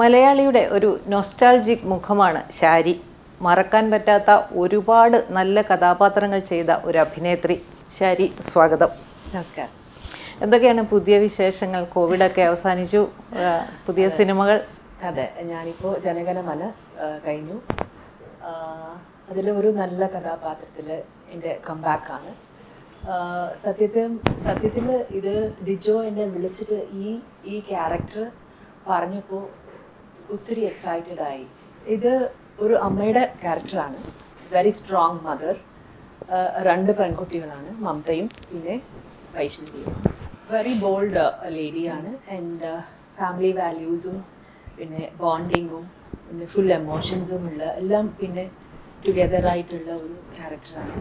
മലയാളിയുടെ ഒരു നൊസ്റ്റാൾജിക് മുഖമാണ് ശാരി മറക്കാൻ പറ്റാത്ത ഒരുപാട് നല്ല കഥാപാത്രങ്ങൾ ചെയ്ത ഒരു അഭിനേത്രി ശാരി സ്വാഗതം നമസ്കാരം എന്തൊക്കെയാണ് പുതിയ വിശേഷങ്ങൾ കോവിഡൊക്കെ അവസാനിച്ചു ആ, പുതിയ സിനിമകൾ അതെ ഞാനിപ്പോൾ ജനഗണമന ആ, കഴിഞ്ഞു അതിൽ ഒരു നല്ല കഥാപാത്രത്തിൽ എൻ്റെ കംബാക്കാണ് സത്യത്തിൽ സത്യത്തിൽ ഇത് ഡിജോ എന്നെ വിളിച്ചിട്ട് ഈ ഈ ക്യാരക്ടർ പറഞ്ഞപ്പോൾ ഒത്തിരി എക്സൈറ്റഡ് ആയി ഇത് ഒരു അമ്മയുടെ ക്യാരക്ടറാണ് വെരി സ്ട്രോങ് മദർ രണ്ട് പെൺകുട്ടികളാണ് മമതയും പിന്നെ വൈഷ്ണവിയും വെരി ബോൾഡ് ലേഡിയാണ് ആൻഡ് ഫാമിലി വാല്യൂസും പിന്നെ ബോണ്ടിങ്ങും പിന്നെ ഫുൾ എമോഷൻസും ഉള്ള എല്ലാം പിന്നെ ടുഗെദർ ആയിട്ടുള്ള ഒരു ക്യാരക്ടറാണ്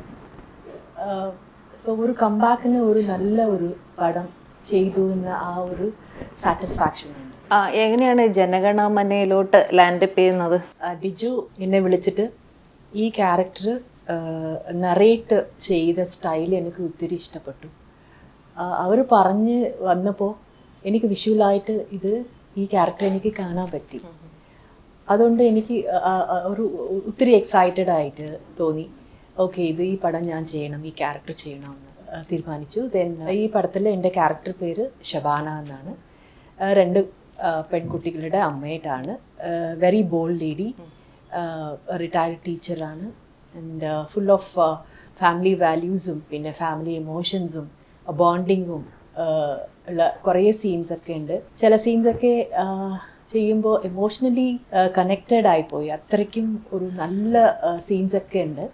സോ ഒരു കമ്പാക്കിന് ഒരു നല്ല ഒരു പടം ചെയ്തു എന്ന ആ ഒരു സാറ്റിസ്ഫാക്ഷൻ ഉണ്ട് ആ എങ്ങനെയാണ് ജനഗണമനയിലോട്ട് ലാൻഡപ്പ് ചെയ്യുന്നത് ആ, ഡിജു എന്നെ വിളിച്ചിട്ട് ഈ ക്യാരക്ടർ നറേറ്റ് ചെയ്ത സ്റ്റൈൽ എനിക്ക് ഒത്തിരി ഇഷ്ടപ്പെട്ടു അവർ പറഞ്ഞ് വന്നപ്പോൾ എനിക്ക് വിഷ്വലായിട്ട് ഇത് ഈ ക്യാരക്ടർ എനിക്ക് കാണാൻ പറ്റി അതുകൊണ്ട് എനിക്ക് ആ, ആ, ഒരു ഒത്തിരി എക്സൈറ്റഡ് ആയിട്ട് തോന്നി ഓക്കെ ഇത് ഈ പടം ഞാൻ ചെയ്യണം ഈ ക്യാരക്ടർ ചെയ്യണമെന്ന് ആ, തീരുമാനിച്ചു ദെൻ ഈ പടത്തിൽ എൻ്റെ ക്യാരക്ടർ പേര് ഷബാന എന്നാണ് ആ, രണ്ട് ആ, പെൺകുട്ടികളുടെ അമ്മയായിട്ടാണ് വെരി ബോൾഡ് ലേഡി റിട്ടയർഡ് ടീച്ചറാണ് ആൻഡ് ഫുൾ ഓഫ് ഫാമിലി വാല്യൂസും പിന്നെ ഫാമിലി ഇമോഷൻസും ബോണ്ടിങ്ങും ഉള്ള കുറേ സീൻസ് ഒക്കെ ഉണ്ട് ചില സീൻസ് ഒക്കെ ചെയ്യുമ്പോൾ ഇമോഷണലി കണക്റ്റഡ് ആയിപ്പോയി അത്രയ്ക്കും ഒരു നല്ല സീൻസ് ഒക്കെ ഉണ്ട്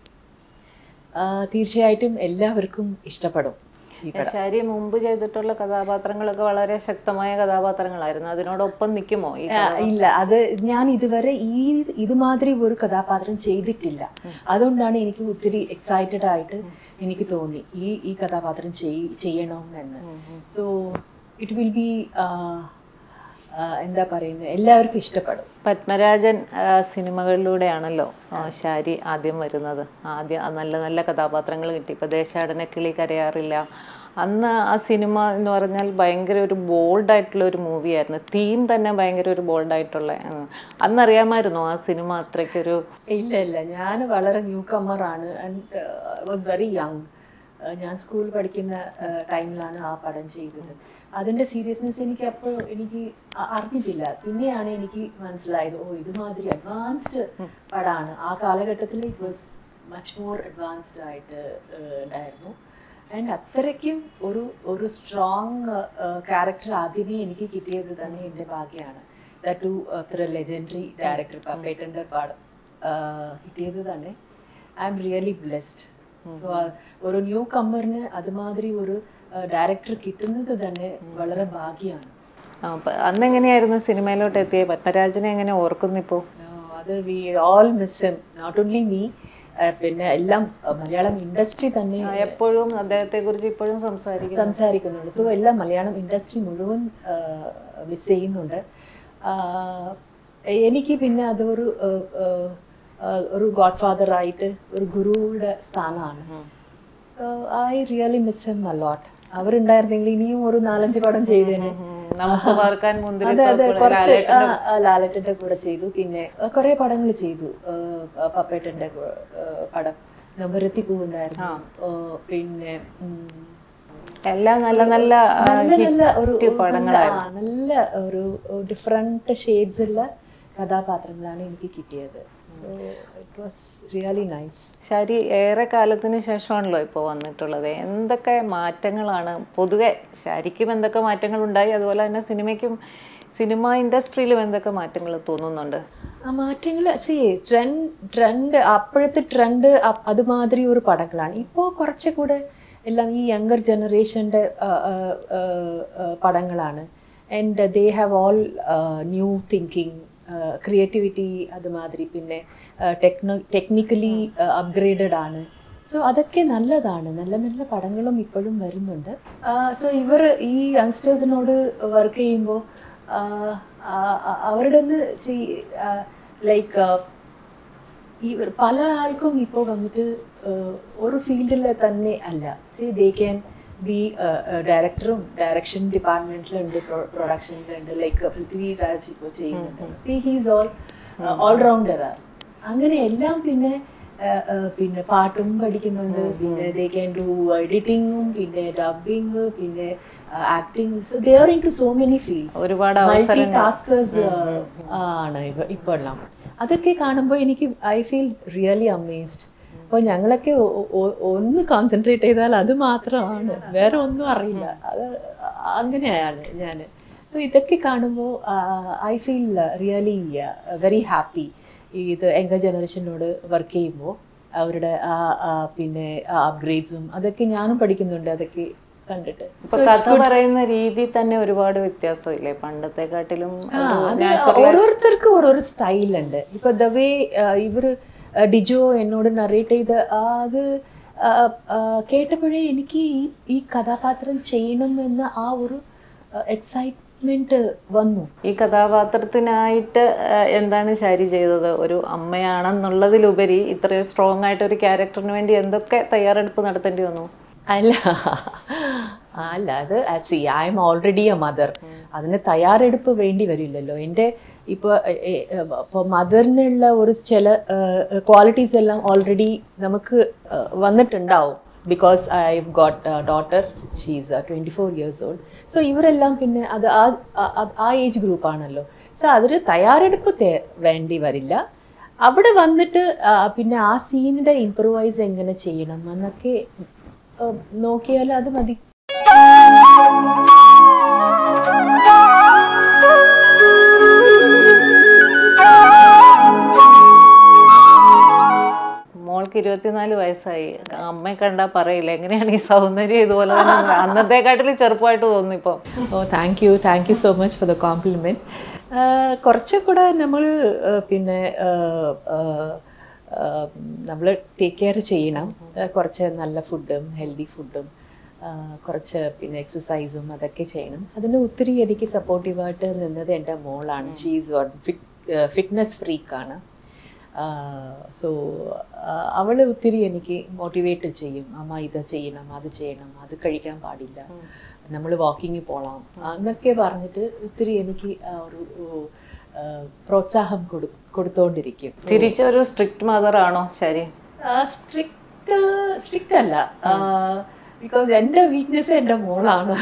ആ, തീർച്ചയായിട്ടും എല്ലാവർക്കും ഇഷ്ടപ്പെടും ഈ പടം ശാരി മുമ്പ് ചെയ്തിട്ടുള്ള കഥാപാത്രങ്ങളൊക്കെ വളരെ ശക്തമായ കഥാപാത്രങ്ങളായിരുന്നു അതിനോടൊപ്പം നിൽക്കുമോ ഈ ആ, ഇല്ല അത് ഞാൻ ഇതുവരെ ഈ ഇതുമാതിരി ഒരു കഥാപാത്രം ചെയ്തിട്ടില്ല അതുകൊണ്ടാണ് എനിക്ക് ഒത്തിരി എക്സൈറ്റഡ് ആയിട്ട് എനിക്ക് തോന്നി ഈ ഈ കഥാപാത്രം ചെയ് ചെയ്യണം എന്ന് സോ ഇറ്റ് വിൽ ബി എന്താ പറയുന്നത് എല്ലാവർക്കും ഇഷ്ടപ്പെടും പത്മരാജൻ ആ, സിനിമകളിലൂടെയാണല്ലോ ആ, ശാരി ആദ്യം വരുന്നത് ആദ്യം ആ നല്ല നല്ല കഥാപാത്രങ്ങൾ കിട്ടി ഇപ്പോൾ ദേശാടന കിളി കരയാറില്ല അന്ന് ആ സിനിമ എന്ന് പറഞ്ഞാൽ ഭയങ്കര ഒരു ബോൾഡായിട്ടുള്ള ഒരു മൂവിയായിരുന്നു തീം തന്നെ ഭയങ്കര ഒരു ബോൾഡായിട്ടുള്ള അന്നറിയാമായിരുന്നോ ആ സിനിമ അത്രയ്ക്കൊരു ഇല്ല ഇല്ല ഞാൻ വളരെ ന്യൂ കമ്മറാണ് ആൻഡ് വാസ് വെരി യങ് ഞാൻ സ്കൂൾ പഠിക്കുന്ന ടൈമിലാണ് ആ പടം ചെയ്തത് അതിന്റെ സീരിയസ്നെസ് എനിക്ക് അപ്പോൾ എനിക്ക് അ- അറിഞ്ഞിട്ടില്ല പിന്നെയാണ് എനിക്ക് മനസ്സിലായത് ഓ ഇതുമാതിരി അഡ്വാൻസ്ഡ് പടമാണ് ആ കാലഘട്ടത്തിൽ it was much more advanced ആയിട്ട് ഏഹ്, ഉണ്ടായിരുന്നു ആൻഡ് അത്രയ്ക്കും ഒരു ഒരു സ്ട്രോങ് ക്യാരക്ടർ ആദ്യമേ എനിക്ക് കിട്ടിയത് തന്നെ എൻ്റെ ഭാഗ്യമാണ് ദു അത്ര ലെജൻഡറി ഡയറക്ടർ പപ്പേട്ടൻ്റെ പടം ആഹ് കിട്ടിയത് തന്നെ I'm really blessed so ഒരു ന്യൂ കമ്മറിന് അതുമാതിരി ഒരു ഡയറക്ടർ കിട്ടുന്നത് തന്നെ വളരെ ഭാഗ്യമാണ് ആ, പ- അന്നെങ്ങനെയായിരുന്നു സിനിമയിലോട്ട് എത്തിയത് പത്മരാജനെ എങ്ങനെ ഓർക്കുന്നു ഇപ്പോൾ അത് we all miss him not only me പിന്നെ എല്ലാം അഹ് മലയാളം ഇൻഡസ്ട്രി തന്നെ എപ്പോഴും അദ്ദേഹത്തെ കുറിച്ച് ഇപ്പോഴും സംസാരിക്കും സംസാരിക്കുന്നുണ്ട് സോ എല്ലാം മലയാളം ഇൻഡസ്ട്രി മുഴുവൻ മിസ് ചെയ്യുന്നുണ്ട് ആഹ് എനിക്ക് പിന്നെ അതൊരു ആഹ് ആഹ് ആഹ് ഒരു ഗോഡ് ഫാദർ ആയിട്ട് ഒരു ഗുരുവുടെ സ്ഥാനമാണ് I really miss him a lot അവരുണ്ടായിരുന്നെങ്കിൽ ഇനിയും ഒരു നാലഞ്ച് പടം ചെയ്തേനെ നമുക്ക് പാർക്കാൻ മുന്തിരി അതെ അതെ കുറച്ച് ആ, ആ, ലാലേട്ടന്റെ കൂടെ ചെയ്തു പിന്നെ കുറെ പടങ്ങൾ ചെയ്തു ആ, പപ്പേട്ടന്റെ കൂ- ആ, പടം നമ്പരത്തി പൂവുണ്ടായിരുന്നു ആ, പിന്നെ ഉം, എല്ലാം നല്ല നല്ല ആ, നല്ല നല്ല ഒരു hit നല്ല ആ, നല്ല ഒരു ഡിഫറെന്റ് ഷെയ്ഡ്സ് ഉള്ള കഥാപാത്രങ്ങളാണ് എനിക്ക് കിട്ടിയത് ഇറ്റ് വാസ് റിയലി നൈസ് ശരി ഏറെ കാലത്തിന് ശേഷമാണല്ലോ ഇപ്പോൾ വന്നിട്ടുള്ളത് എന്തൊക്കെ മാറ്റങ്ങളാണ് പൊതുവെ ശരിക്കും എന്തൊക്കെ മാറ്റങ്ങൾ ഉണ്ടായി അതുപോലെ തന്നെ സിനിമയ്ക്കും സിനിമ ഇൻഡസ്ട്രിയിലും എന്തൊക്കെ മാറ്റങ്ങൾ തോന്നുന്നുണ്ട് ആ മാറ്റങ്ങൾ സി ട്രെൻഡ് ട്രെൻഡ് അപ്പോഴത്തെ ട്രെൻഡ് അതുമാതിരി ഒരു പടങ്ങളാണ് ഇപ്പോൾ കുറച്ചുകൂടെ എല്ലാം ഈ യങ്ങർ ജനറേഷൻ്റെ പടങ്ങളാണ് and they have all new thinking creativity അതുമാതിരി പിന്നെ ടെക്നോ ടെക്നിക്കലി അപ്ഗ്രേഡഡ് ആണ് സോ അതൊക്കെ നല്ലതാണ് നല്ല നല്ല പടങ്ങളും ഇപ്പോഴും വരുന്നുണ്ട് സോ ഇവർ ഈ യങ്സ്റ്റേഴ്സിനോട് വർക്ക് ചെയ്യുമ്പോൾ അവരുടെ ലൈക്ക് ഈ ഒരു- പല ആൾക്കും ഇപ്പോൾ വന്നിട്ട് ആഹ്, ഒരു ഫീൽഡിൽ തന്നെ അല്ല സി ദേ ക്യാൻ ബി ഡയറക്ടറും ഡയറക്ഷൻ ഡിപ്പാർട്ട്മെന്റിലുണ്ട് പ്രൊഡക്ഷനിലുണ്ട് ലൈക്ക് പൃഥ്വിരാജ് ഇപ്പോൾ ചെയ്യുന്നുണ്ട് സി ഹീസ് ഓൾ ഓൾറൗണ്ടറാണ് അങ്ങനെ എല്ലാം പിന്നെ ആ, ആ, പിന്നെ പാട്ടും പഠിക്കുന്നുണ്ട് പിന്നെ ദേ ക്യാൻ ഡു എഡിറ്റിങ്ങും പിന്നെ ഡബിങ് പിന്നെ acting so they are in to so many fields ഒരുപാട് മൾട്ടി ടാസ്കേഴ്സ് ആണ് ഇപ്പൊ ഇപ്പോൾ എല്ലാം അതൊക്കെ കാണുമ്പോൾ എനിക്ക് ഐ ഫീൽ റിയലി അമേസ്ഡ് അപ്പോൾ ഞങ്ങളൊക്കെ ഒ- ഒ- ഒന്ന് കോൺസെൻട്രേറ്റ് ചെയ്താൽ അത് മാത്രമാണ് വേറെ ഒന്നും അറിയില്ല അത് അങ്ങനെയാണ് ഞാൻ സോ ഇതൊക്കെ കാണുമ്പോൾ I feel really very happy ഇത് യങ്ക ജനറേഷനോട് വർക്ക് ചെയ്യുമ്പോൾ അവരുടെ ആ ആ പിന്നെ അപ്ഗ്രേഡ്സും അതൊക്കെ ഞാനും പഠിക്കുന്നുണ്ട് അതൊക്കെ കണ്ടിട്ട് ഇപ്പൊ കഥ പറയുന്ന രീതി തന്നെ ഒരുപാട് വ്യത്യാസമില്ലേ പണ്ടത്തെക്കാട്ടിലും ആ, അത് ഓരോരുത്തർക്കും ഓരോരോ സ്റ്റൈലുണ്ട് ഇപ്പൊ ദ വേ ഇവര് ആ, ഡിജോ എന്നോട് നറേറ്റ് ചെയ്ത് ആ, അത് ആ, ആ, കേട്ടപ്പോഴേ എനിക്ക് ഈ ഈ കഥാപാത്രം ചെയ്യണം എന്ന ആ ഒരു എക്സൈറ്റ്മെന്റ് വന്നു ഈ കഥാപാത്രത്തിനായിട്ട് ആ, എന്താണ് ശാരി ചെയ്തത് ഒരു അമ്മയാണെന്നുള്ളതിലുപരി ഇത്രയും സ്ട്രോങ് ആയിട്ട് ഒരു ക്യാരക്ടറിന് വേണ്ടി എന്തൊക്കെ തയ്യാറെടുപ്പ് നടത്തേണ്ടി വന്നു അല്ല അല്ല അത് see I'm already a mother അതിന് തയ്യാറെടുപ്പ് വേണ്ടി വരില്ലല്ലോ എൻ്റെ ഇപ്പോൾ ഇപ്പോൾ മദറിനുള്ള ഒരു ചില ക്വാളിറ്റീസ് എല്ലാം ഓൾറെഡി നമുക്ക് ആ, വന്നിട്ടുണ്ടാവും because I have got daughter she's twenty four years old so ഇവരെല്ലാം പിന്നെ അത് ആ ആ- ആ- ആ ഏജ് ഗ്രൂപ്പാണല്ലോ സോ അതിന് തയ്യാറെടുപ്പ് തേ- വേണ്ടി വരില്ല അവിടെ വന്നിട്ട് ആ, പിന്നെ ആ സീനിന്റെ ഇംപ്രൂവൈസ് എങ്ങനെ ചെയ്യണം എന്നൊക്കെ ആ, നോക്കിയാൽ അത് മതി മോൾക്ക് ഇരുപത്തിനാല് വയസ്സായി അമ്മയെ കണ്ടാ പറയില്ല എങ്ങനെയാണ് ഈ സൗന്ദര്യം ഇതുപോലെ തന്നെ അന്നത്തെക്കാട്ടിലും ചെറുപ്പമായിട്ട് തോന്നുന്നു ഇപ്പം oh thank you thank you so much for the compliment കുറച്ചുകൂടെ നമ്മൾ പിന്നെ നമ്മൾ ടേക്ക് കെയർ ചെയ്യണം ആ, കുറച്ച് നല്ല ഫുഡും ഹെൽത്തി ഫുഡും കുറച്ച് പിന്നെ എക്സസൈസും അതൊക്കെ ചെയ്യണം അതിന് ഒത്തിരി എനിക്ക് സപ്പോർട്ടീവായിട്ട് നിന്നത് എൻ്റെ മോളാണ് ഷീസ് ഫിറ്റ്നസ് ഫ്രീക്കാണ് സോ അവൾ ഒത്തിരി എനിക്ക് മോട്ടിവേറ്റ് ചെയ്യും അമ്മ ഇത് ചെയ്യണം അത് ചെയ്യണം അത് കഴിക്കാൻ പാടില്ല നമ്മൾ വാക്കിങ്ങിൽ പോകണം എന്നൊക്കെ പറഞ്ഞിട്ട് ഒത്തിരി എനിക്ക് ആ ഒരു ആ, പ്രോത്സാഹം കൊടു കൊടുത്തോണ്ടിരിക്കും തിരിച്ചൊരു സ്ട്രിക്റ്റ് മദർ ആണോ ശരി സ്ട്രിക്റ്റ് സ്ട്രിക്റ്റ് അല്ല ബിക്കോസ് എൻ്റെ വീക്ക്നെസ് എൻ്റെ മോളാണ്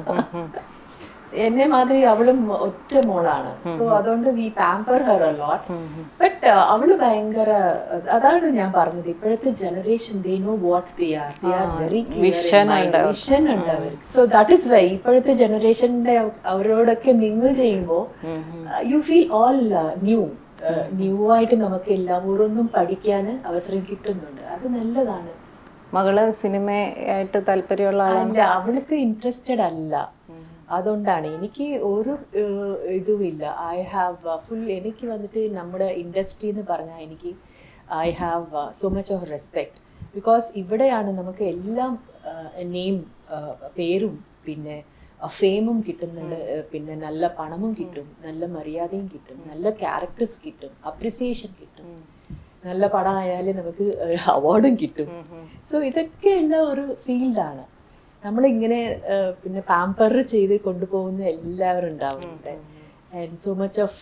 എന്നെ മാതിരി അവളും ഒറ്റ മോളാണ് സോ അതുകൊണ്ട് we pamper her lot but അവള് ഭയങ്കര അതാണ് ഞാൻ പറഞ്ഞത് ഇപ്പോഴത്തെ generation they know what they are they are very vision ഉണ്ട്. വിഷൻ ഉണ്ട് അവർക്ക് സോ ദാറ്റ് ഇസ് വൈ ഇപ്പോഴത്തെ ജനറേഷന്റെ അവരോടൊക്കെ മിങ്കിൾ ചെയ്യുമ്പോൾ you feel all new new ആയിട്ട് നമുക്ക് എല്ലാം ഓരോന്നും പഠിക്കാൻ അവസരം കിട്ടുന്നുണ്ട് അത് നല്ലതാണ് മകള് സിനിമയായിട്ട് താല്പര്യമുള്ള ആളാണ് അല്ല അവൾക്ക് ഇൻട്രസ്റ്റഡ് അല്ല അതുകൊണ്ടാണ് എനിക്ക് ഒരു ഏഹ്, ഇതുമില്ല ഐ ഹാവ് ഫുൾ എനിക്ക് വന്നിട്ട് നമ്മുടെ ഇൻഡസ്ട്രി എന്ന് പറഞ്ഞാൽ എനിക്ക് I have so much of respect because ഇവിടെയാണ് നമുക്ക് എല്ലാം നെയിം പേരും പിന്നെ ഫെയിമും കിട്ടുന്നുണ്ട് ഏഹ്, പിന്നെ നല്ല പണവും കിട്ടും നല്ല മര്യാദയും കിട്ടും നല്ല ക്യാരക്ടേഴ്സ് കിട്ടും അപ്രിസിയേഷൻ കിട്ടും നല്ല പടമായാലും നമുക്ക് അവാർഡും കിട്ടും സോ ഇതൊക്കെയുള്ള ഒരു ഫീൽഡാണ് നമ്മളിങ്ങനെ ഏഹ്, പിന്നെ പാമ്പർ ചെയ്ത് കൊണ്ടുപോകുന്ന എല്ലാവരും ഉണ്ടാവും ഇവിടെ ആൻഡ് സോ മച്ച് ഓഫ്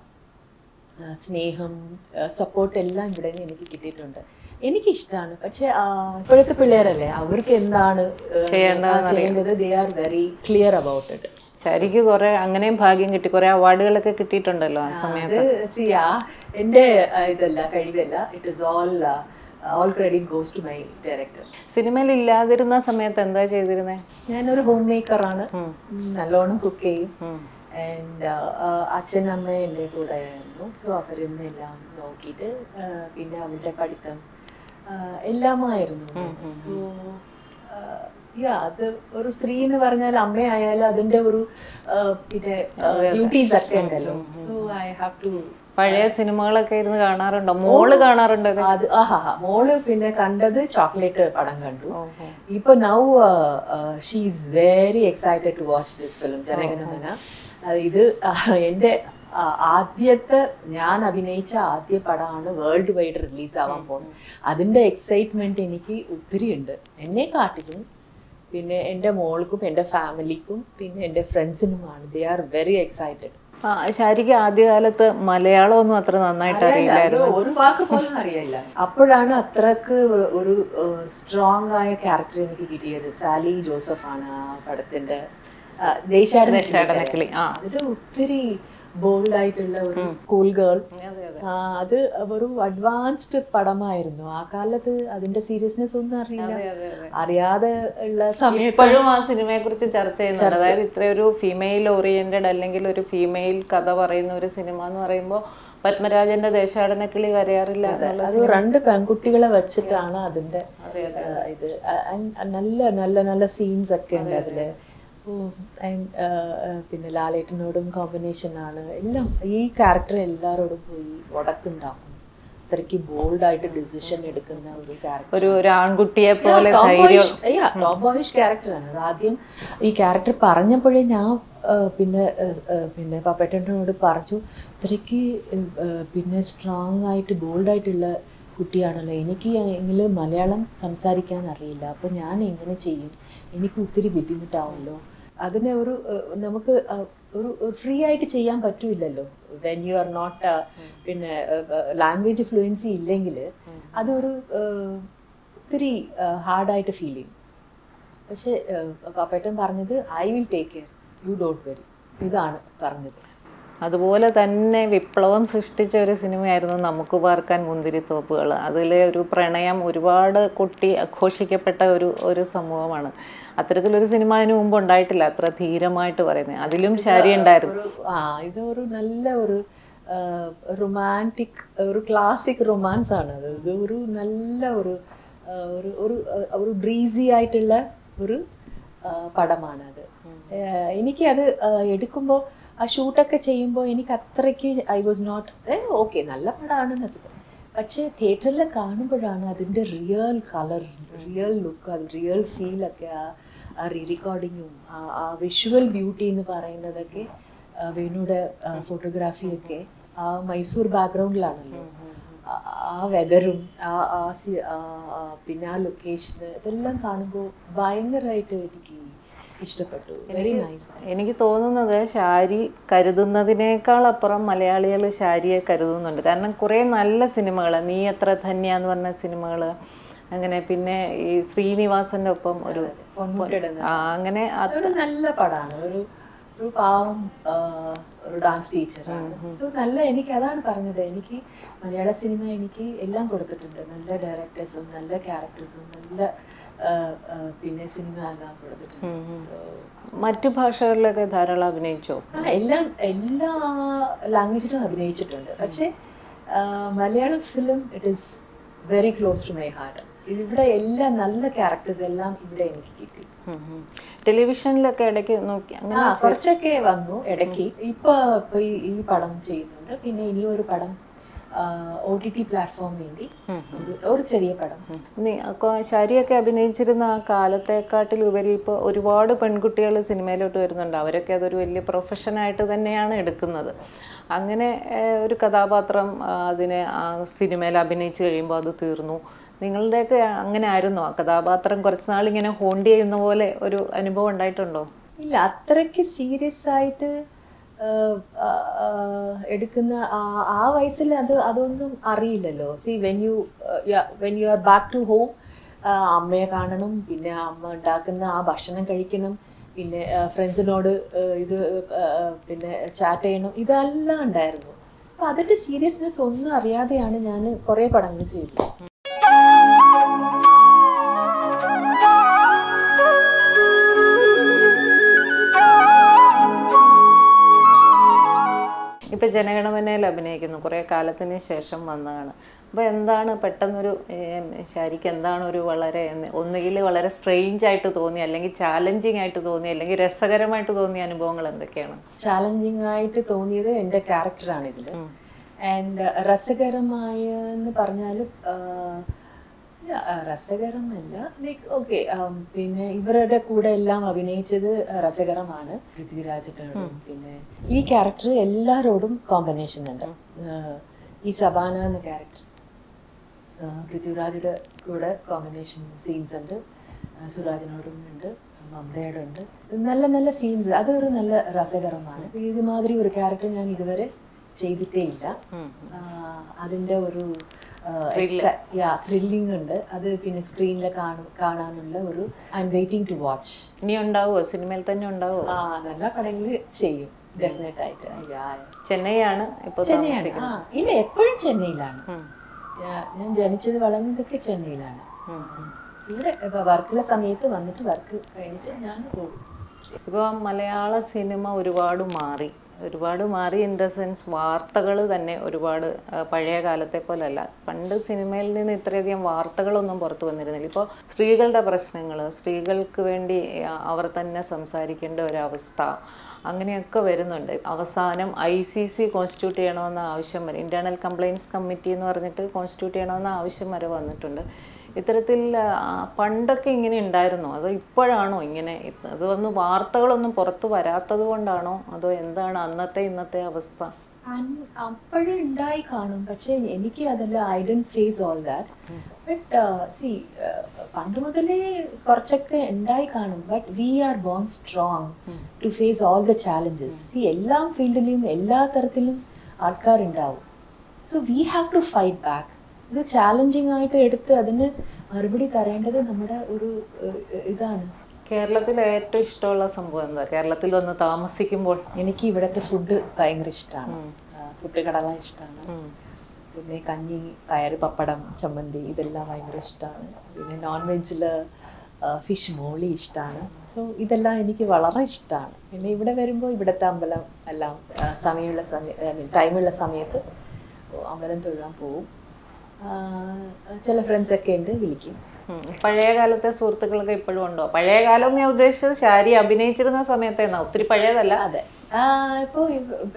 സ്നേഹം സപ്പോർട്ട് എല്ലാം ഇവിടെ നിന്ന് എനിക്ക് കിട്ടിയിട്ടുണ്ട് എനിക്കിഷ്ടമാണ് പക്ഷെ ആ, ഇപ്പോഴത്തെ പിള്ളേരല്ലേ അവർക്ക് എന്താണ് ഏഹ്, ചെയ്യേണ്ടതെന്ന് ചെയ്യേണ്ടത് they are very clear about it ശരിക്ക് കുറെ അങ്ങനെയും ഭാഗ്യം കിട്ടി കുറെ അവാർഡുകളൊക്കെ കിട്ടിയിട്ടുണ്ടല്ലോ ആ സമയത്ത് അത് സിയാ എൻ്റെ ആ, ഇതല്ല കഴിവല്ല it is all all credit goes to my director സിനിമയിൽ ഇല്ലാതിരുന്ന സമയത്ത് എന്താ ചെയ്തിരുന്നേ ഞാനൊരു ഹോം മേക്കറാണ് നല്ലോണം കുക്ക് ചെയ്യും ഉം. ആൻഡ് അച്ഛൻ അമ്മ എൻ്റെ കൂടെ ആയിരുന്നു സോ അവരും എല്ലാം നോക്കിയിട്ട് ആ, പിന്നെ അവളുടെ പഠിത്തം ആ, എല്ലാമായിരുന്നു സോ യാ അത് ഒരു സ്ത്രീ എന്ന് പറഞ്ഞാൽ അമ്മയായാലും അതിന്റെ ഒരു ആ, പിന്നെ ഡ്യൂട്ടീസ് ഒക്കെ ഉണ്ടല്ലോ സോ ഐ ഹാവ് ടു പഴയ സിനിമകളൊക്കെ ഇരുന്ന് കാണാറുണ്ടോ മോള് കാണാറുണ്ടോ ഇത്? അത് ആഹാ മോള് പിന്നെ കണ്ടത് ചോക്ലേറ്റ് പടം കണ്ടു ഓഹോ. ഇപ്പൊ now she's very excited to watch this film Jana Gana Mana അത് ഇത് ആ, എൻ്റെ ആ, ആദ്യത്തെ ഞാൻ അഭിനയിച്ച ആദ്യ പടമാണ് വേൾഡ് വൈഡ് റിലീസ് ആവാൻ പോകുന്നത് അതിന്റെ എക്സൈറ്റ്മെന്റ് എനിക്ക് ഒത്തിരി ഉണ്ട് എന്നെ കാട്ടിലും പിന്നെ എൻ്റെ മോൾക്കും എൻ്റെ ഫാമിലിക്കും പിന്നെ എൻ്റെ ഫ്രണ്ട്സിനുമാണ് ദേ ആർ വെരി എക്സൈറ്റഡ് ആ ശാരിക്ക് ആദ്യകാലത്ത് മലയാളമൊന്നും അത്ര നന്നായിട്ട് അറിയില്ലായിരുന്നു ഒരു വാക്ക് പോലും അറിയില്ല അപ്പോഴാണ് അത്രക്ക് ഒരു- ഒരു സ്ട്രോങ് ആയ ക്യാരക്ടർ എനിക്ക് കിട്ടിയത് സാലി ജോസഫ് ആണ് ആ പടത്തിന്റെ ആ, ദേശാടന ദേശാടനക്കിളി ആ അതിൽ ഒത്തിരി ബോൾഡ് ആയിട്ടുള്ള ഒരു സ്കൂൾ ഗേൾ അതെ അതെ അത് ഒരു അഡ്വാൻസ്ഡ് പടമായിരുന്നു ആ കാലത്ത് അതിന്റെ സീരിയസ്നെസ് ഒന്നും അറിയില്ല അതെ, അതെ, അതെ. അറിയാതെ ഉള്ള സമയത്ത് ഇപ്പോഴും ആ സിനിമയെ കുറിച്ച് ചർച്ച ചെയ്യുന്നുണ്ട് അതായത് ഇത്രയൊരു ഫീമെയിൽ ഓറിയന്റഡ് അല്ലെങ്കിൽ ഒരു ഫീമെയിൽ കഥ പറയുന്ന ഒരു സിനിമ എന്ന് പറയുമ്പോൾ പത്മരാജന്റെ ദേശാടനക്കിളി കരയാറില്ല എന്നുള്ള അത് രണ്ട് പെൺകുട്ടികളെ വെച്ചിട്ടാണ് അതിന്റെ അതെ, ആ, ഇത് ആ, and നല്ല നല്ല നല്ല സീൻസ് ഒക്കെ ഉണ്ട് അതില് ഉം, and, ആ, ആ, പിന്നെ ലാലേട്ടനോടും കോമ്പിനേഷൻ ആണ് എല്ലാം ഈ ക്യാരക്ടർ എല്ലാരോടും പോയി ഉടക്കുണ്ടാക്കും അത്രയ്ക്ക് ബോൾഡ് ആയിട്ട് ഡിസിഷൻ എടുക്കുന്ന ഒരു ക്യാരക്ടർ ഒരു ഒരു ആൺകുട്ടിയെ പോലെ ധൈര്യം ടോംബോയിഷ് ക്യാരക്ടറാണ് അത് ആദ്യം ഈ ക്യാരക്ടർ പറഞ്ഞപ്പോഴേ ഞാൻ ആ, പിന്നെ ആ, ആ, പിന്നെ പപ്പേട്ടനോട് പറഞ്ഞു ഇത്രയ്ക്ക് ആ, പിന്നെ സ്ട്രോങ് ആയിട്ട് ബോൾഡ് ആയിട്ടുള്ള കുട്ടിയാണല്ലോ എനിക്ക് എങ്കിലും മലയാളം സംസാരിക്കാൻ അറിയില്ല അപ്പോൾ ഞാൻ എങ്ങനെ ചെയ്യും എനിക്ക് ഒത്തിരി ബുദ്ധിമുട്ടാവുമല്ലോ അതിനെ ഒരു ആ, നമുക്ക് ആ, ഒരു ഫ്രീ ആയിട്ട് ചെയ്യാൻ പറ്റൂലല്ലോ വെൻ യു ആർ നോട്ട് പിന്നെ ലാംഗ്വേജ് ഫ്ലുവൻസി ഇല്ലെങ്കിൽ അതൊരു ആ, ഒത്തിരി ഹാർഡായിട്ട് ഫീൽ ചെയ്യും പക്ഷെ പപ്പേട്ടൻ പറഞ്ഞത് I will take care you don't very ഇതാണ് പറഞ്ഞത് അതുപോലെ തന്നെ വിപ്ലവം സൃഷ്ടിച്ച ഒരു സിനിമയായിരുന്നു നമുക്ക് പാർക്കാൻ മുന്തിരിത്തോപ്പുകൾ അതിലെ ഒരു പ്രണയം ഒരുപാട് കൊട്ടി ആഘോഷിക്കപ്പെട്ട ഒരു ഒരു സമൂഹമാണ് അത്തരത്തിലൊരു സിനിമ അതിനു മുമ്പ് ഉണ്ടായിട്ടില്ല അത്ര ധീരമായിട്ട് പറയുന്നത് അതിലും ശരി ഉണ്ടായിരുന്നു ഒരു ആ ഇത് ഒരു നല്ല ഒരു റൊമാൻറ്റിക് ഒരു ക്ലാസിക് റൊമാൻസ് ആണ് അത് ഇത് ഒരു നല്ല ഒരു ആ, ഒരു ഒരു ആ, ഒരു ബ്രീസി ആയിട്ടുള്ള ഒരു ആ, പടമാണ് അത് എനിക്ക് അത് എടുക്കുമ്പോൾ ആ ഷൂട്ടൊക്കെ ചെയ്യുമ്പോൾ എനിക്ക് അത്രയ്ക്ക് ഐ വാസ് നോട്ട് ഓക്കെ നല്ല പടമാണെന്നൊക്കെ തോന്നി. പക്ഷേ തിയേറ്ററിൽ കാണുമ്പോഴാണ് അതിൻ്റെ റിയൽ കളർ റിയൽ ലുക്ക് അത് റിയൽ ഫീലൊക്കെ ആ ആ റീ റെക്കോർഡിങ്ങും ആ ആ വിഷ്വൽ ബ്യൂട്ടി എന്ന് പറയുന്നതൊക്കെ ആ, വേണുയുടെ ഫോട്ടോഗ്രാഫിയൊക്കെ ആ മൈസൂർ ബാക്ക്ഗ്രൗണ്ടിലാണല്ലോ ആ- ആ വെതറും ആ ആ സി- ആ- ആ പിന്നെ ആ ലൊക്കേഷന് ഇതെല്ലാം കാണുമ്പോൾ ഭയങ്കരമായിട്ട് എനിക്ക് ഇഷ്ടപ്പെട്ടു വെരി നൈസ് എനിക്ക് തോന്നുന്നത് ശാരി കരുതുന്നതിനേക്കാൾ അപ്പുറം മലയാളികൾ ശാരിയെ കരുതുന്നുണ്ട് കാരണം കുറേ നല്ല സിനിമകൾ നീ എത്ര ധന്യ എന്ന് പറഞ്ഞ സിനിമകൾ അങ്ങനെ പിന്നെ ഈ ശ്രീനിവാസന്റെ ഒപ്പം ഒരു പൊന്മുട്ടയുടെ ആ, അങ്ങനെ അത് ഒരു നല്ല പടമാണ് ഒരു ഒരു പാവം ആ, ഒരു ഡാൻസ് ടീച്ചറാണ് സോ നല്ല എനിക്ക് അതാണ് പറഞ്ഞത് എനിക്ക് മലയാള സിനിമ എനിക്ക് എല്ലാം കൊടുത്തിട്ടുണ്ട് നല്ല ഡയറക്ടേഴ്സും നല്ല ക്യാരക്ടേഴ്സും നല്ല ആ, ആ, പിന്നെ സിനിമ എല്ലാം കൊടുത്തിട്ടുണ്ട് So, മറ്റു ഭാഷകളിലൊക്കെ ധാരാളം അഭിനയിച്ചോ ആ, എല്ലാം എല്ലാ ലാംഗ്വേജിലും അഭിനയിച്ചിട്ടുണ്ട് പക്ഷേ ആ, Malayalam film it is very close to my heart ഇവിടെ എല്ലാ നല്ല ക്യാരക്ടേഴ്സ് എല്ലാം ഇവിടെ എനിക്ക് കിട്ടി ഉം ഉം. ടെലിവിഷനിലൊക്കെ ഇടയ്ക്ക് നോക്കി അങ്ങനെ ആ കുറച്ചൊക്കെ വന്നു ഇടയ്ക്ക് ഇപ്പൊ ഇപ്പൊ ഈ ഈ പടം ചെയ്യുന്നുണ്ട് പിന്നെ ഇനി ഒരു പടം ഒ ടി ടി പ്ലാറ്റ്ഫോം വേണ്ടി ഒരു- ഒരു ചെറിയ പടം നീ അപ്പൊ ശാരിയൊക്കെ അഭിനയിച്ചിരുന്ന ആ കാലത്തെക്കാട്ടിൽ ഉപരി ഇപ്പോൾ ഒരുപാട് പെൺകുട്ടികൾ സിനിമയിലോട്ട് വരുന്നുണ്ട് അവരൊക്കെ അതൊരു വലിയ പ്രൊഫഷനായിട്ട് തന്നെയാണ് എടുക്കുന്നത് അങ്ങനെ ഏഹ്, ഒരു കഥാപാത്രം ആ, അതിനെ ആ സിനിമയിൽ അഭിനയിച്ച് കഴിയുമ്പോൾ അത് തീർന്നു നിങ്ങളുടെയൊക്കെ അങ്ങനെ ആയിരുന്നോ ആ കഥാപാത്രം കുറച്ച് നാളിങ്ങനെ ഹോണ്ട് ചെയ്യുന്ന പോലെ ഒരു അനുഭവം ഉണ്ടായിട്ടുണ്ടോ ഇല്ല അത്രയ്ക്ക് സീരിയസ് ആയിട്ട് ആ, ആ, ആ, എടുക്കുന്ന ആ- ആ വയസ്സിൽ അത് അതൊന്നും അറിയില്ലല്ലോ see when you when you are back to home അമ്മയെ കാണണം പിന്നെ അമ്മ ഉണ്ടാക്കുന്ന ആ ഭക്ഷണം കഴിക്കണം പിന്നെ ഫ്രണ്ട്സിനോട് ഇത് ആ, പിന്നെ ചാറ്റ് ചെയ്യണം ഇതെല്ലാം ഉണ്ടായിരുന്നു അപ്പൊ അതിന്റെ സീരിയസ്നെസ് ഒന്നും അറിയാതെയാണ് ഞാൻ കുറേ പടങ്ങൾ ചെയ്തത് ഇപ്പം ജനഗണമനയിൽ അഭിനയിക്കുന്നു കുറേ കാലത്തിന് ശേഷം വന്നതാണ് അപ്പോൾ എന്താണ് പെട്ടെന്നൊരു ഏം, ശാരിക്ക് എന്താണ് ഒരു വളരെ ഒന്നുകിൽ വളരെ സ്ട്രെയിഞ്ച് ആയിട്ട് തോന്നി അല്ലെങ്കിൽ ചാലഞ്ചിങ് ആയിട്ട് തോന്നി അല്ലെങ്കിൽ രസകരമായിട്ട് തോന്നിയ അനുഭവങ്ങൾ എന്തൊക്കെയാണ് ചാലഞ്ചിങ് ആയിട്ട് തോന്നിയത് എൻ്റെ ക്യാരക്ടറാണ് ഇതിൽ ആൻഡ് രസകരമായ എന്ന് പറഞ്ഞാൽ രസകരമല്ല ലൈക്ക് ഓക്കെ പിന്നെ ഇവരുടെ കൂടെ എല്ലാം അഭിനയിച്ചത് രസകരമാണ് പൃഥ്വിരാജിനോടും പിന്നെ ഈ ക്യാരക്ടർ എല്ലാരോടും കോമ്പിനേഷൻ ഉണ്ട് ആഹ് ഈ സബാന എന്ന ക്യാരക്ടർ പൃഥ്വിരാജിയുടെ കൂടെ കോമ്പിനേഷൻ സീൻസ് ഉണ്ട് ആ, സുരാജിനോടും ഉണ്ട് മമതയുടെ ഉണ്ട് നല്ല നല്ല സീൻസ് അതൊരു നല്ല രസകരമാണ് ഇതുമാതിരി ഒരു ക്യാരക്ടർ ഞാൻ ഇതുവരെ ചെയ്തിട്ടേ ഇല്ല ഉം. ആ, അതിന്റെ ഒരു ത്രില്ലിംഗ് ഉണ്ട് അത് പിന്നെ സ്ക്രീനിൽ കാണും കാണാനുള്ള ഒരു I'm waiting to watch ഇനി ഉണ്ടാവോ സിനിമയിൽ തന്നെ ഉണ്ടാവോ ആ നല്ല പടങ്ങളിൽ ചെയ്യും ഡെഫിനറ്റ് ആയിട്ട് Yeah. ചെന്നൈയാണ് ഇപ്പൊ ചെന്നൈയാണ് ആ ഇല്ല എപ്പോഴും ചെന്നൈയിലാണ് ഉം. ഞാ- ഞാൻ ജനിച്ചത് വളർന്നതൊക്കെ ചെന്നൈയിലാണ് ഉം, ഉം. ഇവിടെ ഇപ്പൊ വർക്കുള്ള സമയത്ത് വന്നിട്ട് വർക്ക് കഴിഞ്ഞിട്ട് ഞാൻ പോകും ഇപ്പോൾ മലയാള സിനിമ ഒരുപാട് മാറി ഒരുപാട് മാറി ഇൻ ദ സെൻസ് വാർത്തകൾ തന്നെ ഒരുപാട് ആ, പഴയ കാലത്തെ പോലല്ല പണ്ട് സിനിമയിൽ നിന്ന് ഇത്രയധികം വാർത്തകളൊന്നും പുറത്തു വന്നിരുന്നില്ല ഇപ്പോൾ സ്ത്രീകളുടെ പ്രശ്നങ്ങൾ സ്ത്രീകൾക്ക് വേണ്ടി ആ, അവർ തന്നെ സംസാരിക്കേണ്ട ഒരവസ്ഥ അങ്ങനെയൊക്കെ വരുന്നുണ്ട് അവസാനം ഐ സി സി കോൺസ്റ്റിറ്റ്യൂട്ട് ചെയ്യണമെന്ന ആവശ്യം വരെ ഇൻറ്റേർണൽ കംപ്ലയിൻസ് കമ്മിറ്റി എന്ന് പറഞ്ഞിട്ട് കോൺസ്റ്റിറ്റ്യൂട്ട് ചെയ്യണമെന്ന ആവശ്യം വരെ വന്നിട്ടുണ്ട് ഇത്തരത്തിൽ ആ, പണ്ടൊക്കെ ഇങ്ങനെ ഉണ്ടായിരുന്നോ അതോ ഇപ്പോഴാണോ ഇങ്ങനെ ഇത് അത് വന്ന് വാർത്തകളൊന്നും പുറത്തു വരാത്തത് കൊണ്ടാണോ അതോ എന്താണ് അന്നത്തെ ഇന്നത്തെ അവസ്ഥ അന്ന് അപ്പോഴും ഉണ്ടായി കാണും പക്ഷെ എനിക്ക് അതല്ല I don't face all that but see പണ്ട് മുതലേ കുറച്ചൊക്കെ ഉണ്ടായി കാണും but we are born strong to face all the challenges see എല്ലാ ഫീൽഡിലും എല്ലാ തരത്തിലും ആൾക്കാരുണ്ടാവും so we have to fight back ഇത് ചാലഞ്ചിങ് ആയിട്ട് എടുത്ത് അതിന് മറുപടി തരേണ്ടത് നമ്മുടെ ഒരു ഏഹ്, ഇതാണ് കേരളത്തിൽ ഏറ്റവും ഇഷ്ടമുള്ള സംഭവം എന്താ കേരളത്തിൽ വന്ന് താമസിക്കുമ്പോൾ എനിക്ക് ഇവിടുത്തെ ഫുഡ് ഭയങ്കര ഇഷ്ടമാണ് ഫുഡ് കടല ഇഷ്ടമാണ് ഉം. പിന്നെ കഞ്ഞി പയറ് പപ്പടം ചമ്മന്തി ഇതെല്ലാം ഭയങ്കര ഇഷ്ടമാണ് പിന്നെ നോൺ വെജിൽ ഫിഷ് മോളി ഇഷ്ടമാണ് സോ ഇതെല്ലാം എനിക്ക് വളരെ ഇഷ്ടമാണ് പിന്നെ ഇവിടെ വരുമ്പോൾ ഇവിടുത്തെ അമ്പലം എല്ലാം ആ, സമയമുള്ള സമയം ടൈമുള്ള സമയത്ത് അമ്പലം തൊഴാൻ പോവും ആ, ചില ഫ്രണ്ട്സൊക്കെ ഉണ്ട് വിളിക്കും ഉം. പഴയ കാലത്തെ സുഹൃത്തുക്കളൊക്കെ ഇപ്പോഴും ഉണ്ടോ പഴയ കാലം ഞാൻ ഉദ്ദേശിച്ചത് ശാരി അഭിനയിച്ചിരുന്ന സമയത്തേന്നാ ഒത്തിരി പഴയതല്ല അതെ ഇപ്പോൾ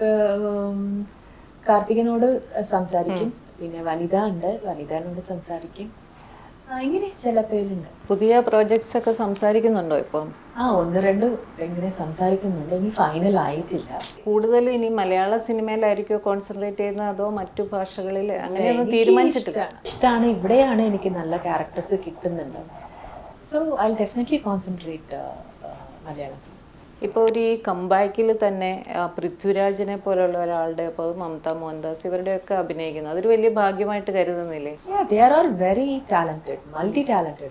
കാർത്തികനോട് സംസാരിക്കും പിന്നെ വനിത ഉണ്ട് വനിതനോട് സംസാരിക്കും ആ, ഇങ്ങനെ ചില പേരുണ്ട് പുതിയ പ്രോജക്ട്സ് ഒക്കെ സംസാരിക്കുന്നുണ്ടോ ഇപ്പം ആ ഒന്ന് രണ്ട് ഇങ്ങനെ സംസാരിക്കുന്നുണ്ട് ഇനി ഫൈനൽ ആയിട്ടില്ല കൂടുതലും ഇനി മലയാള സിനിമയിലായിരിക്കുമോ കോൺസെൻട്രേറ്റ് ചെയ്യുന്നത് അതോ മറ്റു ഭാഷകളിൽ അങ്ങനെയൊന്നും തീരുമാനിച്ചിട്ടില്ല ഇഷ്ടമാണ് ഇവിടെയാണ് എനിക്ക് നല്ല ക്യാരക്ടേഴ്സ് കിട്ടുന്നുണ്ട് so I definitely concentrate Malayalam films ഇപ്പോൾ ഒരു ഈ കമ്പാക്കിൽ തന്നെ ആ, പൃഥ്വിരാജിനെ പോലുള്ള ഒരാളുടെ ഇപ്പോൾ മമത മോഹൻദാസ് ഇവരുടെയൊക്കെ അഭിനയിക്കുന്നത് അതൊരു വലിയ ഭാഗ്യമായിട്ട് കരുതുന്നില്ലേ Yeah, they are all very talented, multi talented.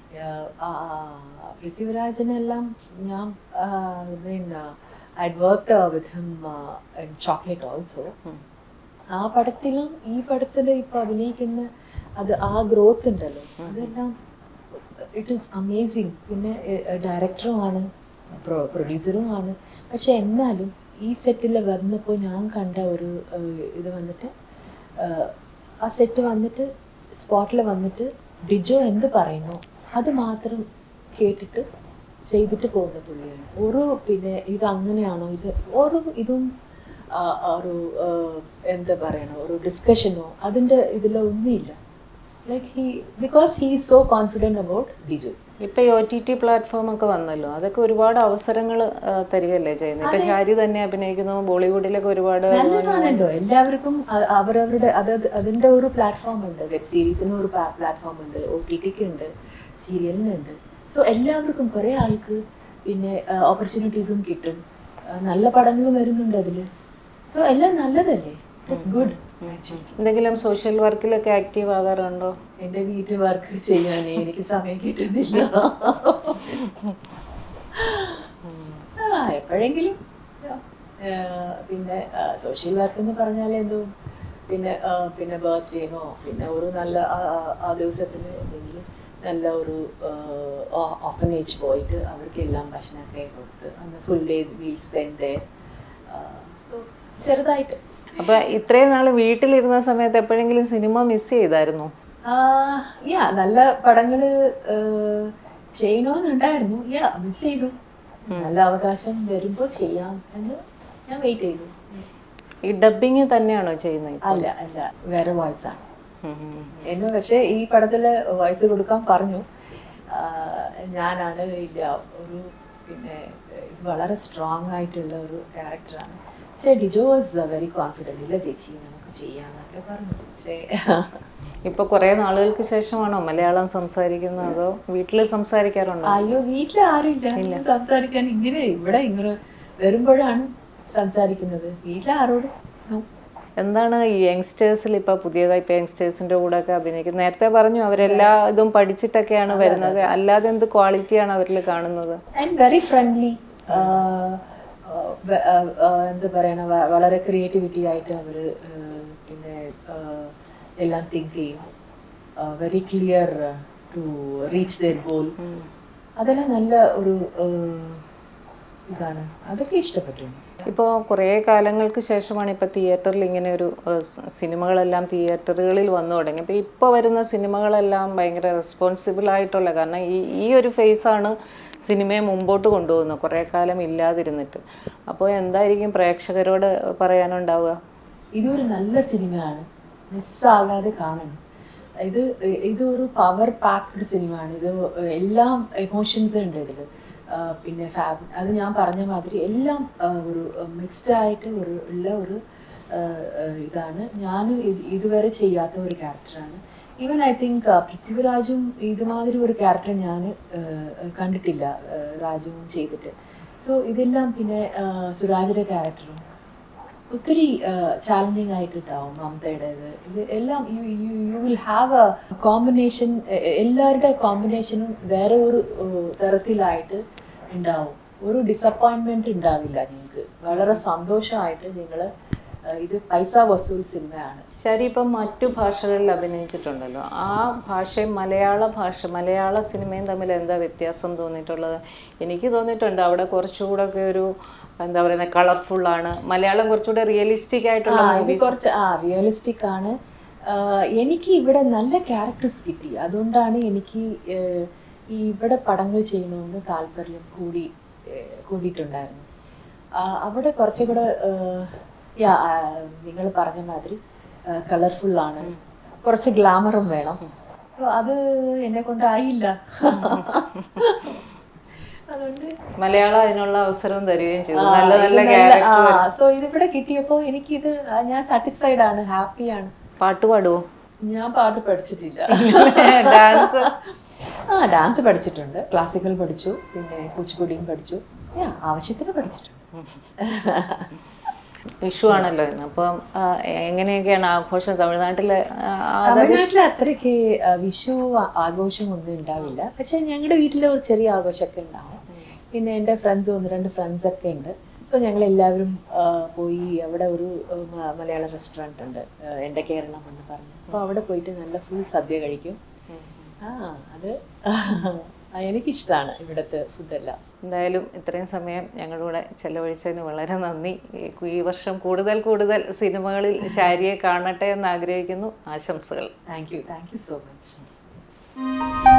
പൃഥ്വിരാജനെല്ലാം ഞാൻ mean I work with him in Chocolate also ആ പടത്തിലും ഈ പടത്തിൽ ഇപ്പൊ അഭിനയിക്കുന്ന അത് ആ ഗ്രോത്ത് ഉണ്ടല്ലോ അതെല്ലാം ഇറ്റ് ഈസ് അമേസിങ് പിന്നെ ഡയറക്ടറുമാണ് പ്രൊഡ്യൂസറും ആണ് പക്ഷെ എന്നാലും ഈ സെറ്റിൽ വന്നപ്പോൾ ഞാൻ കണ്ട ഒരു ഏഹ്, ഇത് വന്നിട്ട് ഏഹ്, ആ സെറ്റ് വന്നിട്ട് സ്പോട്ടിൽ വന്നിട്ട് ഡിജോ എന്ത് പറയുന്നു അത് മാത്രം കേട്ടിട്ട് ചെയ്തിട്ട് പോകുന്ന പുള്ളിയാണ് ഒരു പിന്നെ ഇത് അങ്ങനെയാണോ ഇത് ഒരു ഇതും ആ, ഒരു ആ, എന്താ പറയണോ ഒരു ഡിസ്കഷനോ അതിൻ്റെ ഇതിലൊന്നുമില്ല like he because he is so confident about ഡിജു ഇപ്പൊ ഈ ഒ ടി ടി പ്ലാറ്റ്ഫോം ഒക്കെ വന്നല്ലോ അതൊക്കെ ഒരുപാട് അവസരങ്ങൾ തരികയല്ലേ ചെയ്യുന്നത് ഇപ്പൊ ഷാരി തന്നെ അഭിനയിക്കുന്നു ബോളിവുഡിലൊക്കെ ഒരുപാട് നല്ലതാണല്ലോ എല്ലാവർക്കും അ- അവരവരുടെ അത് അതിന്റെ ഒരു പ്ലാറ്റ്ഫോം ഉണ്ട് വെബ് സീരീസിന് ഒരു പ്ലാറ്റ്ഫോം ഉണ്ട് ഒ ടി ടിക്ക് ഉണ്ട് സീരിയലിനുണ്ട് സോ എല്ലാവർക്കും കുറെ ആൾക്ക് പിന്നെ ഓപ്പർച്യൂണിറ്റീസും കിട്ടും ആ, നല്ല പടങ്ങളും വരുന്നുണ്ട് അതില് സോ എല്ലാം നല്ലതല്ലേ ഇറ്റ്സ് ഗുഡ് ആക്ച്വലി എന്തെങ്കിലും സോഷ്യൽ വർക്കിലൊക്കെ ആക്റ്റീവ് ആകാറുണ്ടോ എന്റെ വീട്ടിൽ വർക്ക് ചെയ്യാനേ എനിക്ക് സമയം കിട്ടുന്നില്ല ആ എപ്പോഴെങ്കിലും ആ, പിന്നെ സോഷ്യൽ വർക്ക് എന്ന് പറഞ്ഞാൽ എന്തോ പിന്നെ ആ, പിന്നെ ബർത്ത്ഡേനോ പിന്നെ ഒരു നല്ല ആ- ആ- ആ ദിവസത്തിന് എന്തെങ്കിലും നല്ല ഒരു ഓഫനേജ് പോയിട്ട് അവർക്കെല്ലാം ഭക്ഷണമൊക്കെ കൊടുത്ത് അന്ന് full day we'll spend so ചെറുതായിട്ട് അപ്പൊ ഇത്രയും നാള് വീട്ടിലിരുന്ന സമയത്ത് എപ്പോഴെങ്കിലും സിനിമ മിസ് ചെയ്തായിരുന്നു യാ നല്ല പടങ്ങള് ആഹ് ചെയ്യണമെന്നുണ്ടായിരുന്നു യാ മിസ് ചെയ്തു നല്ല അവകാശം വരുമ്പോ ചെയ്യാം എന്ന് ഞാൻ വെയിറ്റ് ചെയ്തു ഈ ഡബിങ് തന്നെയാണോ ചെയ്യുന്നത് അല്ല അല്ല വേറെ വോയിസ് ആണ് ഉം ഉം. എന്നെ പക്ഷേ ഈ പടത്തില് വോയിസ് കൊടുക്കാൻ പറഞ്ഞു ആഹ് ഞാനാണ് ഇല്ല ഒരു പിന്നെ ഇത് വളരെ സ്ട്രോങ് ആയിട്ടുള്ള ഒരു ക്യാരക്ടറാണ് പക്ഷേ ഡിജോ വാസ് വെരി കോൺഫിഡൻറ്റ് ഇല്ല ചേച്ചി നമുക്ക് ചെയ്യാന്നൊക്കെ പറഞ്ഞു പക്ഷേ ഇപ്പൊ കുറെ നാളുകൾക്ക് ശേഷമാണോ മലയാളം സംസാരിക്കുന്നത് അതോ വീട്ടിൽ സംസാരിക്കാറുണ്ടോ അയ്യോ വീട്ടിൽ ആരുമില്ല സംസാരിക്കാൻ ഇങ്ങനെ ഇവിടെ ഇങ്ങനെ വരുമ്പോഴാണ് സംസാരിക്കുന്നത് വീട്ടിൽ ആരോടും no. എന്താണ് ഈ യങ്സ്റ്റേഴ്സിൽ ഇപ്പൊ പുതിയതായി ഇപ്പൊ യങ്സ്റ്റേഴ്സിന്റെ കൂടെ ഒക്കെ അഭിനയിക്കുന്നത് നേരത്തെ പറഞ്ഞു അവരെല്ലാ ഇതും പഠിച്ചിട്ടൊക്കെയാണ് വരുന്നത് അല്ലാതെ എന്ത് ക്വാളിറ്റിയാണ് അവരിൽ കാണുന്നത് ആൻഡ് വെരി ഫ്രണ്ട്ലി എന്താ പറയണ വ- വളരെ ക്രിയേറ്റിവിറ്റി ആയിട്ട് അവർ പിന്നെ ആ, എല്ലാം തിങ്ക് ചെയ്യും very clear to reach their goal അതെല്ലാം നല്ല ഒരു ആ, ഇതാണ് അതൊക്കെ ഇഷ്ടപ്പെട്ടു എനിക്ക്. ഇപ്പോൾ കുറേ കാലങ്ങൾക്ക് ശേഷമാണ് ഇപ്പോൾ തിയേറ്ററിൽ ഇങ്ങനെ ഒരു ഏഹ്, സ് സിനിമകളെല്ലാം തിയേറ്ററുകളിൽ വന്നു തുടങ്ങി അപ്പോൾ ഇപ്പോൾ വരുന്ന സിനിമകളെല്ലാം ഭയങ്കര റെസ്പോൺസിബിൾ ആയിട്ടുള്ള കാരണം ഈ ഈ ഒരു ഫേസാണ് സിനിമയെ മുമ്പോട്ട് കൊണ്ടുപോകുന്നത് കുറേ കാലം ഇല്ലാതിരുന്നിട്ട് അപ്പോൾ എന്തായിരിക്കും പ്രേക്ഷകരോട് പറയാനുണ്ടാവുക ഇതൊരു നല്ല സിനിമയാണ് മിസ്സാകാതെ കാണണം ഇത് ഇതൊരു പവർ പാക്ഡ് സിനിമയാണ് ഇത് എല്ലാം എമോഷൻസ് ഉണ്ട് ഇതിൽ പിന്നെ ഫാബ് അത് ഞാൻ പറഞ്ഞ മാതിരി എല്ലാം ആ, ഒരു മിക്സ്ഡ് ആയിട്ട് ഒരു ഉള്ള ഒരു ആ, ആ, ഇതാണ് ഞാൻ ഇതുവരെ ചെയ്യാത്ത ഒരു ക്യാരക്ടറാണ് ഈവൻ ഐ തിങ്ക് പൃഥ്വിരാജും ഇതുമാതിരി ഒരു ക്യാരക്ടർ ഞാൻ കണ്ടിട്ടില്ല ആ, രാജുവും ചെയ്തിട്ട് സോ ഇതെല്ലാം പിന്നെ ആ, സുരാജിന്റെ ക്യാരക്ടറും ഒത്തിരി ചാലഞ്ചിങ് ആയിട്ടുണ്ടാവും മമതയുടേത് ഇത് എല്ലാം you will have a combination എല്ലാവരുടെ കോമ്പിനേഷനും വേറെ ഒരു ഏഹ്, തരത്തിലായിട്ട് ഉണ്ടാവും ഒരു ഡിസപ്പോയിൻമെന്റ് ഉണ്ടാവില്ല നിങ്ങൾക്ക് വളരെ സന്തോഷമായിട്ട് നിങ്ങൾ ഇത് പൈസ വസൂൽ സിനിമയാണ് ശരി ഇപ്പം മറ്റു ഭാഷകളിൽ അഭിനയിച്ചിട്ടുണ്ടല്ലോ ആ ഭാഷയും മലയാള ഭാഷ മലയാള സിനിമയും തമ്മിൽ എന്താ വ്യത്യാസം തോന്നിയിട്ടുള്ളത് എനിക്ക് തോന്നിയിട്ടുണ്ട് അവിടെ കുറച്ചുകൂടെ ഒക്കെ ഒരു എന്താ പറയുന്നത് കളർഫുൾ ആണ് മലയാളം കുറച്ചുകൂടെ റിയലിസ്റ്റിക് ആയിട്ടുള്ള ആ ഇത് കുറച്ച് ആ റിയലിസ്റ്റിക് ആണ് ആ, എനിക്ക് ഇവിടെ നല്ല ക്യാരക്ടേഴ്സ് കിട്ടി അതുകൊണ്ടാണ് എനിക്ക് ഏഹ്, ഈ ഇവിടെ പടങ്ങൾ ചെയ്യണമെന്ന് താല്പര്യം കൂടി ഏഹ്, കൂടിയിട്ടുണ്ടായിരുന്നു ആ, അവിടെ കുറച്ചുകൂടെ യാ നിങ്ങൾ പറഞ്ഞ മാതിരി കളർഫുൾ ആണ് കുറച്ച് ഗ്ലാമറും വേണം So അത് എന്നെ കൊണ്ടായില്ല അതുകൊണ്ട് മലയാളം അതിനുള്ള അവസരം തരികയും ചെയ്തു ആ, നല്ല ഇത് നല്ല നല്ല- ക്യാരക്ടർ ആ സോ ഇതിവിടെ കിട്ടിയപ്പോൾ എനിക്കിത് ആ, ഞാൻ സാറ്റിസ്ഫൈഡ് ആണ് ഹാപ്പിയാണ് പാട്ട് പാടുവോ ഞാൻ പാട്ട് പഠിച്ചിട്ടില്ല ഡാൻസ് ആ ഡാൻസ് പഠിച്ചിട്ടുണ്ട് ക്ലാസിക്കൽ പഠിച്ചു പിന്നെ കുച്ചിപ്പുടിയും പഠിച്ചു യാ ആവശ്യത്തിന് പഠിച്ചിട്ടുണ്ട് വിഷു ആണല്ലോ ഇന്ന് അപ്പം ആ, എങ്ങനെയൊക്കെയാണ് ആഘോഷം തമിഴ്നാട്ടിലെ ആ, തമിഴ്നാട്ടിൽ അത്രയ്ക്ക് ആ, വിഷു ആ- ആഘോഷം ഒന്നും ഉണ്ടാവില്ല പക്ഷെ ഞങ്ങളുടെ വീട്ടിൽ ഒരു ചെറിയ ആഘോഷമൊക്കെ ഉണ്ടാവും പിന്നെ എൻ്റെ ഫ്രണ്ട്സ് ഒന്ന് രണ്ട് ഫ്രണ്ട്സ് ഒക്കെ ഉണ്ട് സോ ഞങ്ങൾ എല്ലാവരും ആ, പോയി അവിടെ ഒരു ആ, മ- മലയാള റെസ്റ്റോറൻറ്റ് ഉണ്ട് ആ, എൻ്റെ കേരളം എന്ന് പറഞ്ഞു അപ്പോൾ അവിടെ പോയിട്ട് നല്ല ഫുൾ സദ്യ കഴിക്കും ആ അത് ആ, എനിക്കിഷ്ടമാണ് ഇവിടുത്തെ ഫുഡെല്ലാം എന്തായാലും ഇത്രയും സമയം ഞങ്ങളുടെ കൂടെ ചെലവഴിച്ചതിന് വളരെ നന്ദി ഈ- ഈ വർഷം കൂടുതൽ കൂടുതൽ സിനിമകളിൽ ശാരിയെ കാണട്ടെ എന്ന് ആഗ്രഹിക്കുന്നു ആശംസകൾ thank you thank you so much